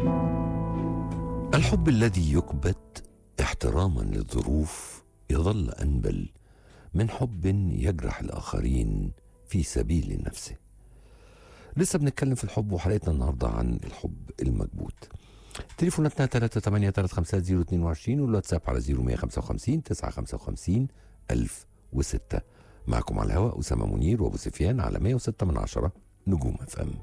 الحب الذي يكبت احتراما للظروف يظل انبل من حب يجرح الاخرين في سبيل نفسه لسه بنتكلم في الحب وحلقتنا النهارده عن الحب المكبوت تليفوناتنا 3835022 والواتساب على 0155 955 1006 معكم على الهواء أسامة منير وأبو سفيان على 106 من عشرة نجوم اف ام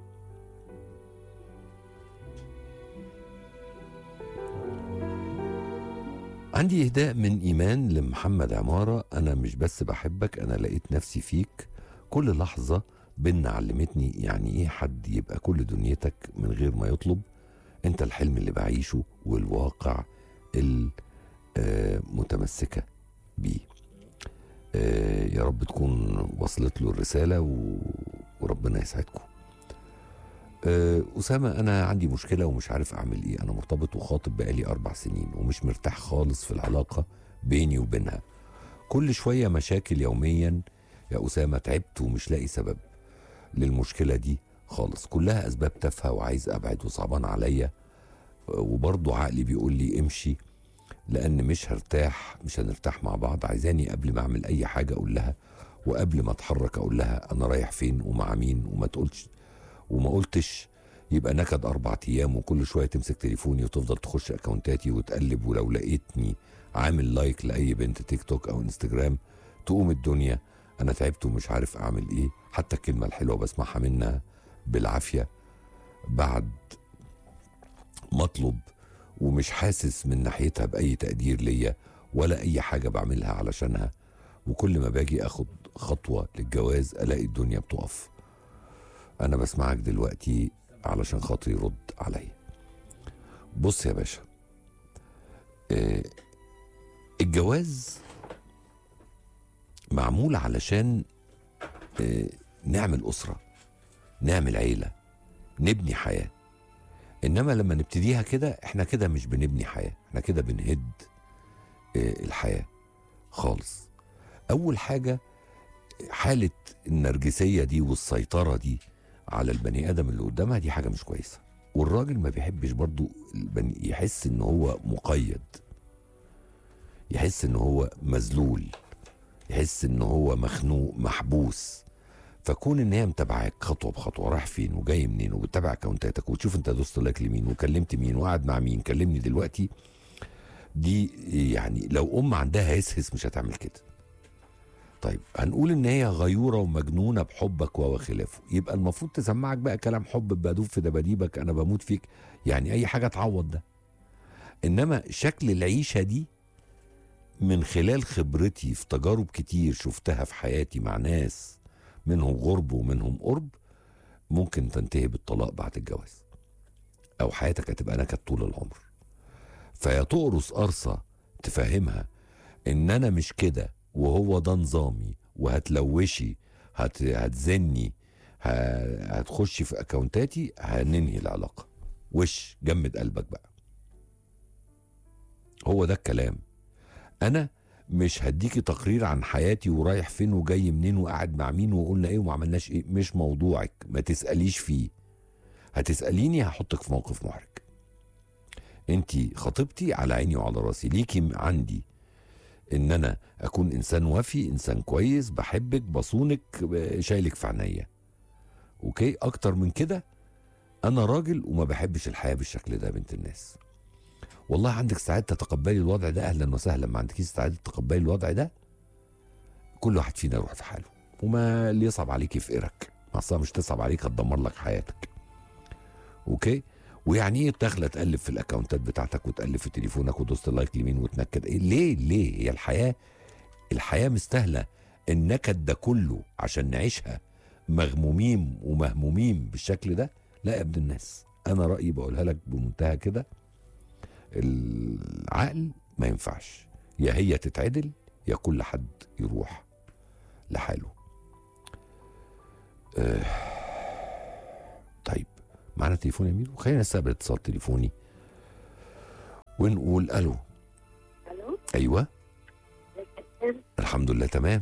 عندي إهداء من إيمان لمحمد عمارة أنا مش بس بحبك أنا لقيت نفسي فيك كل لحظة بينا علمتني يعني إيه حد يبقى كل دنيتك من غير ما يطلب أنت الحلم اللي بعيشه والواقع المتمسكة بيه آه، يا رب تكون وصلت له الرسالة و... وربنا يسعدكم آه، أسامة أنا عندي مشكلة ومش عارف أعمل إيه أنا مرتبط وخاطب بقالي أربع سنين ومش مرتاح خالص في العلاقة بيني وبينها كل شوية مشاكل يوميا يا أسامة تعبت ومش لاقي سبب للمشكلة دي خالص كلها أسباب تافهة وعايز أبعد وصعبان عليا آه، وبرضه عقلي بيقول لي امشي لان مش هرتاح مش هنرتاح مع بعض عايزاني قبل ما اعمل اي حاجه اقول لها وقبل ما اتحرك اقول لها انا رايح فين ومع مين وما تقولش وما قلتش يبقى نكد اربع ايام وكل شويه تمسك تليفوني وتفضل تخش اكونتاتي وتقلب ولو لقيتني عامل لايك لاي بنت تيك توك او انستجرام تقوم الدنيا انا تعبت ومش عارف اعمل ايه حتى الكلمه الحلوه بسمعها منها بالعافيه بعد مطلب ومش حاسس من ناحيتها بأي تقدير ليا ولا أي حاجة بعملها علشانها وكل ما باجي أخد خطوة للجواز ألاقي الدنيا بتقف أنا بسمعك دلوقتي علشان خاطري رد عليا بص يا باشا آه، الجواز معمول علشان آه، نعمل أسرة نعمل عيلة نبني حياه انما لما نبتديها كده احنا كده مش بنبني حياه احنا كده بنهد آه، الحياه خالص اول حاجه حاله النرجسيه دي والسيطره دي على البني ادم اللي قدامها دي حاجه مش كويسه والراجل ما بيحبش برضو البني يحس ان هو مقيد يحس ان هو مذلول يحس ان هو مخنوق محبوس فكون ان هي متابعاك خطوه بخطوه رايح فين وجاي منين وبتتابع اكونتاتك وتشوف انت دوست لايك لمين وكلمت مين وقعد مع مين كلمني دلوقتي دي يعني لو ام عندها هسهس مش هتعمل كده طيب هنقول ان هي غيوره ومجنونه بحبك وخلافه يبقى المفروض تسمعك بقى كلام حب بدوب في دباديبك انا بموت فيك يعني اي حاجه تعوض ده انما شكل العيشه دي من خلال خبرتي في تجارب كتير شفتها في حياتي مع ناس منهم غرب ومنهم قرب ممكن تنتهي بالطلاق بعد الجواز او حياتك هتبقى نكد طول العمر فيا تقرص قرصه تفهمها ان انا مش كده وهو ده نظامي وهتلوشي هت... هتزني ه... هتخشي في اكونتاتي هننهي العلاقه وش جمد قلبك بقى هو ده الكلام انا مش هديكي تقرير عن حياتي ورايح فين وجاي منين وقاعد مع مين وقلنا ايه وما عملناش ايه مش موضوعك ما تساليش فيه هتساليني هحطك في موقف محرج انت خطيبتي على عيني وعلى راسي ليكي عندي ان انا اكون انسان وفي انسان كويس بحبك بصونك شايلك في عينيا اوكي اكتر من كده انا راجل وما بحبش الحياه بالشكل ده يا بنت الناس والله عندك استعداد تتقبلي الوضع ده اهلا وسهلا ما عندكيش استعداد تتقبلي الوضع ده كل واحد فينا يروح في حاله وما اللي يصعب عليك يفقرك اصلا مش تصعب عليك هتدمر لك حياتك اوكي ويعني ايه داخله تقلب في الاكونتات بتاعتك وتقلب في تليفونك ودوست اللايك يمين وتنكد ايه ليه ليه هي الحياه الحياه مستاهله النكد ده كله عشان نعيشها مغمومين ومهمومين بالشكل ده لا يا ابن الناس انا رايي بقولها لك بمنتهى كده العقل ما ينفعش يا هي تتعدل يا كل حد يروح لحاله آه طيب معانا تليفون يا ميرو خلينا نستقبل اتصال تليفوني ونقول الو الو ايوه الحمد لله تمام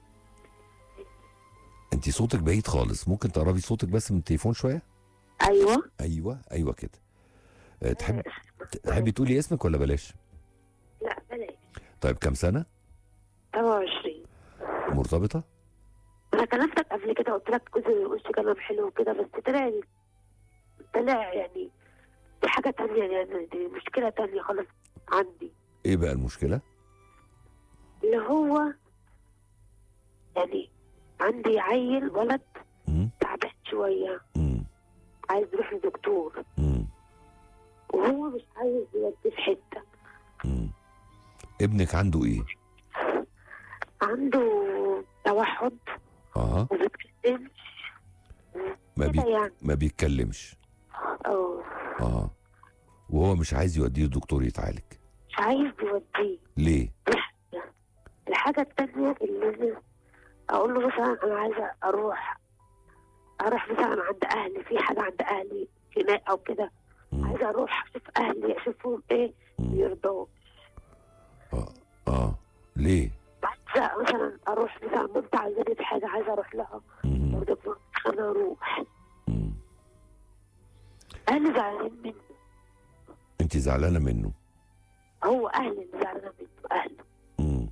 انت صوتك بعيد خالص ممكن تقربي صوتك بس من التليفون شويه ايوه ايوه ايوه كده آه، تحب تحبي تقولي اسمك ولا بلاش لا بلاش طيب كام سنه 27 مرتبطه انا كلمتك قبل كده قلت لك جوزي وش كلام حلو وكده بس طلع طلع يعني دي حاجة تانية يعني دي مشكلة تانية خالص عندي ايه بقى المشكله اللي هو يعني عندي عيل ولد مم. تعبان شوية مم. عايز يروح لدكتور مم. وهو مش عايز يوديه في حتة مم. ابنك عنده ايه عنده توحد اه وما بيتكلمش ما, كده بي... يعني ما بيتكلمش اه اه وهو مش عايز يوديه الدكتور يتعالج مش عايز يوديه ليه دي حاجة. الحاجة التانية اللي أنا أقول له مثلا أنا عايزة أروح أروح مثلا عند أهلي في حاجة عند أهلي خناق أو كده مم. عايزة أروح أشوف أهلي أشوفهم إيه مم. يرضوا اه اه ليه عايزة مثلا أروح مثلا مامتي عايزاني في حاجة عايزة أروح لها مم. برضه أنا أروح مم. أهلي زعلانين منه انت زعلانه منه هو أهلي اللي زعلانة منه أهله مم.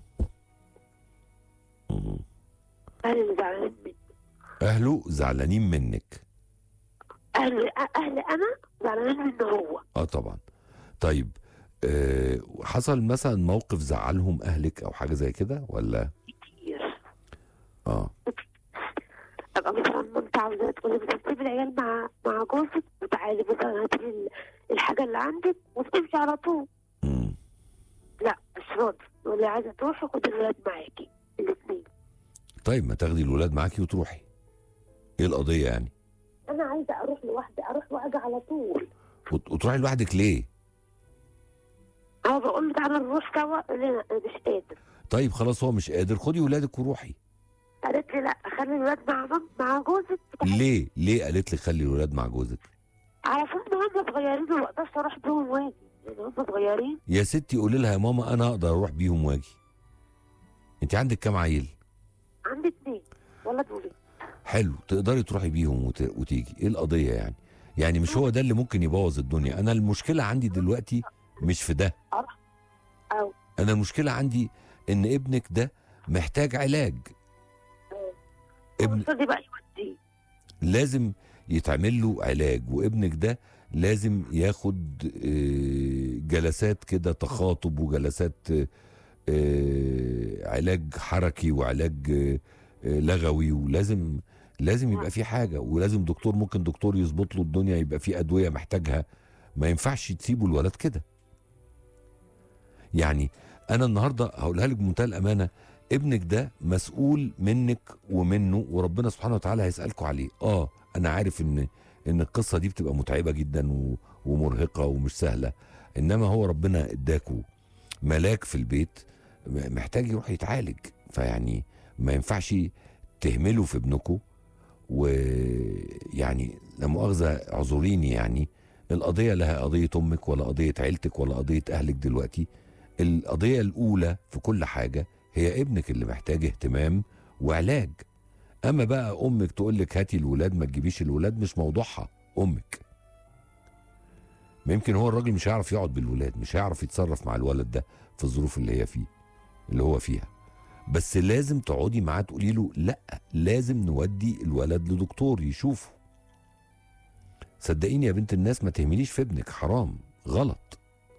مم. أهلي اللي زعلانين منه اهله زعلانين منك أهلي أهلي أنا زعلانين منه هو اه طبعا طيب آه حصل مثلا موقف زعلهم اهلك او حاجه زي كده ولا كتير اه ابقى مثلا مامتي عاوزة تقول لي مثلا سيبي العيال مع مع جوزك وتعالي مثلا هاتي لي الحاجة اللي عندك وتمشي على طول مم. لا مش راضي تقول لي عايزة تروحي خدي الولاد معاكي الاثنين طيب ما تاخدي الولاد معاكي وتروحي ايه القضيه يعني أنا عايزة أروح لوحدي أروح وأجي على طول وت- وتروحي لوحدك ليه أنا بقول له تعالى نروح سوا يقول لي لا أنا مش قادر طيب خلاص هو مش قادر خدي ولادك وروحي قالت لي لا خلي الولاد مع مام مع جوزك ليه ليه قالت لي خلي الولاد مع جوزك علشان هم صغيرين وما اقدرش اروح بيهم واجي يعني هم صغيرين يا ستي قولي لها يا ماما انا اقدر اروح بيهم واجي انت عندك كام عيل عندي اثنين ولد وبنت حلو تقدري تروحي بيهم وت... وتيجي ايه القضيه يعني يعني مش هو ده اللي ممكن يبوظ الدنيا انا المشكله عندي دلوقتي مش في ده اروح او انا المشكله عندي ان ابنك ده محتاج علاج ابن ابن دي بقى يوديه لازم يتعمل له علاج وابنك ده لازم ياخد آه، جلسات كده تخاطب وجلسات آه، آه، علاج حركي وعلاج آه، آه، لغوي ولازم لازم يبقى في حاجه ولازم دكتور ممكن دكتور يظبط له الدنيا يبقى في ادويه محتاجها ما ينفعش تسيبوا الولد كده يعني انا النهارده هقولها لك بمنتهى الامانه ابنك ده مسؤول منك ومنه وربنا سبحانه وتعالى هيسالكوا عليه اه انا عارف ان ان القصه دي بتبقى متعبه جدا و- ومرهقه ومش سهله انما هو ربنا اداكوا ملاك في البيت م- محتاج يروح يتعالج فيعني ما ينفعش تهملوا في ابنكم ويعني لا مؤاخذه اعذريني يعني القضيه لها قضيه امك ولا قضيه عيلتك ولا قضيه اهلك دلوقتي القضيه الاولى في كل حاجه هي ابنك اللي محتاج اهتمام وعلاج اما بقى امك تقول لك هاتي الولاد ما تجيبيش الولاد مش موضوعها امك ما يمكن هو الراجل مش هيعرف يقعد بالولاد مش هيعرف يتصرف مع الولد ده في الظروف اللي هي فيه اللي هو فيها بس لازم تقعدي معاه تقولي له لا لازم نودي الولد لدكتور يشوفه صدقيني يا بنت الناس ما تهمليش في ابنك حرام غلط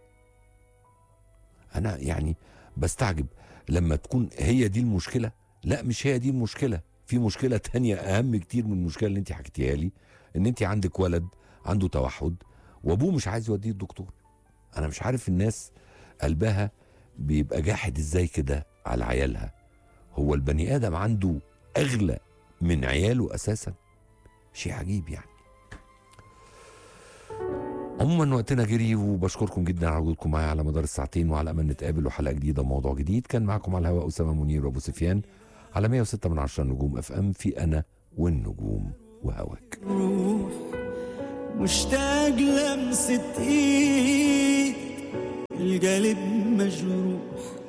انا يعني بستعجب لما تكون هي دي المشكله لا مش هي دي المشكله في مشكله تانية اهم كتير من المشكله اللي انت حكيتيها لي ان انت عندك ولد عنده توحد وابوه مش عايز يوديه الدكتور انا مش عارف الناس قلبها بيبقى جاحد ازاي كده على عيالها هو البني ادم عنده اغلى من عياله اساسا شيء عجيب يعني عموما وقتنا جري وبشكركم جدا على وجودكم معايا على مدار الساعتين وعلى امل نتقابل وحلقه جديده وموضوع جديد كان معكم على الهواء اسامه منير وابو سفيان على 106 من 10 نجوم اف ام في انا والنجوم وهواك روح مشتاق لمسة ايد القلب مجروح